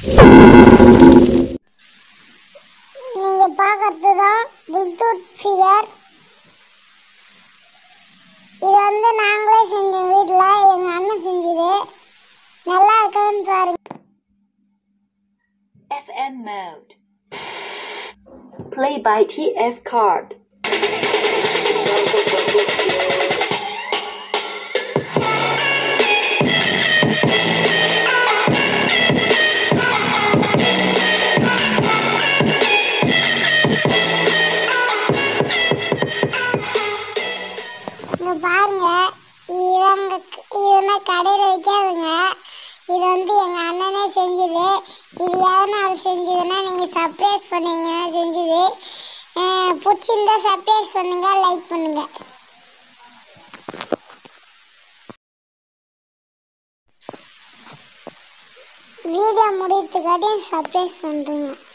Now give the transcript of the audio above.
நீங்க பார்க்கறது தான் ப்ளூடூத் ஃபிகர் இது வந்து நாங்களே செஞ்சோம் வீட்டில் எங்க அண்ணன் செஞ்சது நல்லா இருக்கான்னு பாருங்க FM mode. Play by TF card. இங்க பாருங்க இவங்க இதுனா கடையில் விற்காதுங்க இது வந்து எங்கள் அண்ணனே செஞ்சது இது எதனால் செஞ்சதுன்னா நீங்கள் சர்ப்ரைஸ் பண்ணீங்க செஞ்சது அஹ் பிடிச்சிருந்தா சர்ப்ரைஸ் பண்ணுங்க லைக் பண்ணுங்க வீடியோ முடியறதுக்காட்டியும் சர்ப்ரைஸ் பண்ணுறேங்க